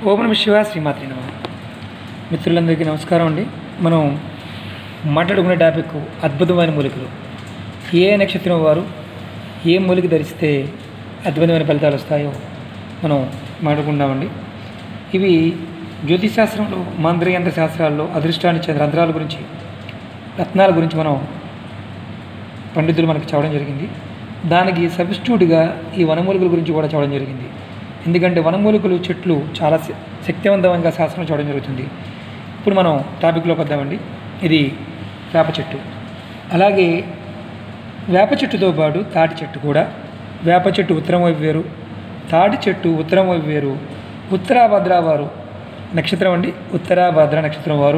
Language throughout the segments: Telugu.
ఓం నమ శివ శ్రీమాత్రి నమ మిత్రులందరికీ నమస్కారం అండి మనం మాట్లాడుకునే టాపిక్ అద్భుతమైన మూలికలు ఏ నక్షత్రం వారు ఏ మూలిక ధరిస్తే అద్భుతమైన ఫలితాలు వస్తాయో మనం మాట్లాడుకుందామండి ఇవి జ్యోతిష్ శాస్త్రంలో మాంద్రయంత్ర శాస్త్రాల్లో అదృష్టాన్ని ఇచ్చే రంధ్రాల గురించి రత్నాల గురించి మనం పండితులు మనకి చెప్పడం జరిగింది దానికి సబ్స్టిట్యూట్గా ఈ వనమూలికల గురించి కూడా చెప్పడం జరిగింది ఎందుకంటే వనమూలికలు చెట్లు చాలా శ- శక్తివంతంగా శాస్త్రం చూడడం జరుగుతుంది ఇప్పుడు మనం టాపిక్లోకి వద్దామండి ఇది వేప చెట్టు అలాగే వేప చెట్టుతో పాటు తాటి చెట్టు కూడా వేప చెట్టు ఉత్తరం వైపు వేరు తాటి చెట్టు ఉత్తరం వైపు వేరు ఉత్తరాభద్ర వారు నక్షత్రం అండి ఉత్తరాభద్ర నక్షత్రం వారు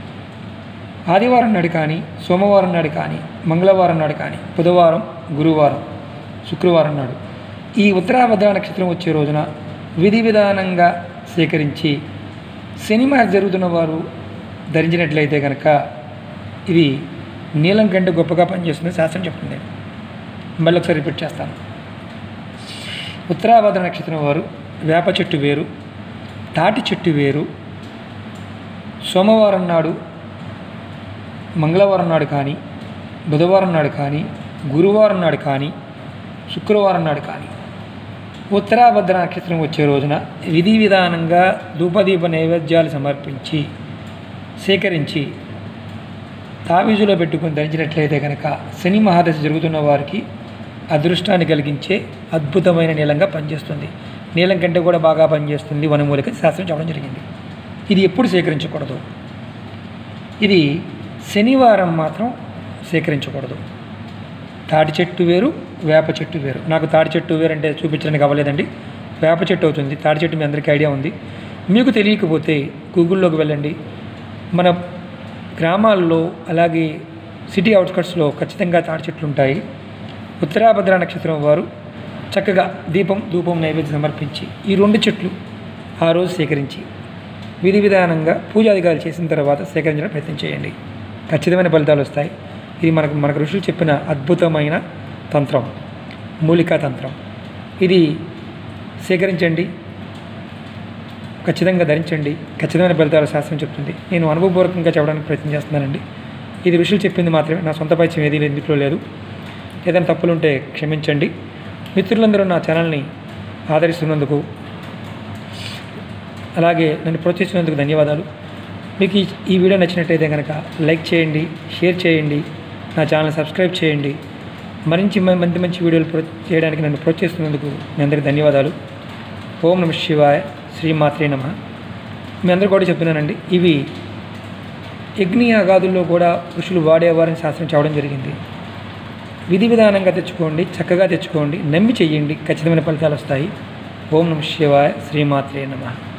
ఆదివారం నాడు కానీ సోమవారం నాడు కానీ మంగళవారం నాడు కానీ బుధవారం గురువారం శుక్రవారం నాడు ఈ ఉత్తరాభద్ర నక్షత్రం వచ్చే రోజున విధి విధానంగా సేకరించి సినిమా జరుగుతున్న వారు ధరించినట్లయితే కనుక ఇది నీలం కంటే గొప్పగా పనిచేస్తుంది శాస్త్రం చెప్తుంది మళ్ళీ ఒకసారి రిపీట్ చేస్తాను ఉత్తరాభద్ర నక్షత్రం వారు వేప చెట్టు వేరు తాటి చెట్టు వేరు సోమవారం నాడు మంగళవారం నాడు కానీ బుధవారం నాడు కానీ గురువారం నాడు కానీ శుక్రవారం నాడు కానీ ఉత్తరాభద్ర నక్షత్రం వచ్చే రోజున విధి విధానంగా ధూపదీప నైవేద్యాలు సమర్పించి సేకరించి తావీజులో పెట్టుకొని ధరించినట్లయితే కనుక శని మహాదశ జరుగుతున్న వారికి అదృష్టాన్ని కలిగించే అద్భుతమైన నీలంగా పనిచేస్తుంది నీలం కంటే కూడా బాగా పనిచేస్తుంది వనమూలిక శాస్త్రం చెప్పడం జరిగింది ఇది ఎప్పుడు సేకరించకూడదు ఇది శనివారం మాత్రం సేకరించకూడదు తాటి చెట్టు వేరు వేప చెట్టు వేరు నాకు తాటి చెట్టు వేరు అంటే చూపించడానికి అవ్వలేదండి వేప చెట్టు అవుతుంది తాటి చెట్టు మీ అందరికీ ఐడియా ఉంది మీకు తెలియకపోతే గూగుల్లోకి వెళ్ళండి మన గ్రామాల్లో అలాగే సిటీ అవుట్స్కట్స్లో ఖచ్చితంగా తాటి చెట్లు ఉంటాయి ఉత్తరాభద్ర నక్షత్రం వారు చక్కగా దీపం ధూపం నైవేద్యం సమర్పించి ఈ రెండు చెట్లు ఆ రోజు సేకరించి విధి విధానంగా పూజాధికారులు చేసిన తర్వాత సేకరించడం ప్రయత్నం చేయండి ఖచ్చితమైన ఫలితాలు వస్తాయి ఇది మనకు మనకు ఋషులు చెప్పిన అద్భుతమైన తంత్రం మూలికా తంత్రం ఇది సేకరించండి ఖచ్చితంగా ధరించండి ఖచ్చితమైన ఫలితాలు శాస్త్రం చెప్తుంది నేను అనుభవపూర్వకంగా చెప్పడానికి ప్రయత్నం చేస్తున్నానండి ఇది ఋషులు చెప్పింది మాత్రమే నా సొంత పరిచయం ఏది ఇందులో లేదు ఏదైనా తప్పులుంటే క్షమించండి మిత్రులందరూ నా ఛానల్ని ఆదరిస్తున్నందుకు అలాగే నన్ను ప్రోత్సహిస్తున్నందుకు ధన్యవాదాలు మీకు ఈ ఈ వీడియో నచ్చినట్టయితే కనుక లైక్ చేయండి షేర్ చేయండి నా ఛానల్ సబ్స్క్రైబ్ చేయండి మరించి మ- మంచి మంచి వీడియోలు ప్రో చేయడానికి నన్ను ప్రోత్సహిస్తున్నందుకు మీ అందరికీ ధన్యవాదాలు ఓం నమ శివాయ శ్రీమాత్రే నమ మీ అందరూ కూడా చెప్తున్నానండి ఇవి యజ్ఞ అగాదుల్లో కూడా ఋషులు వాడేవారని శాస్త్రం చెప్పడం జరిగింది విధి విధానంగా తెచ్చుకోండి చక్కగా తెచ్చుకోండి నమ్మి చెయ్యండి ఖచ్చితమైన ఫలితాలు వస్తాయి ఓం నమ శివాయ శ్రీమాత్రే నమ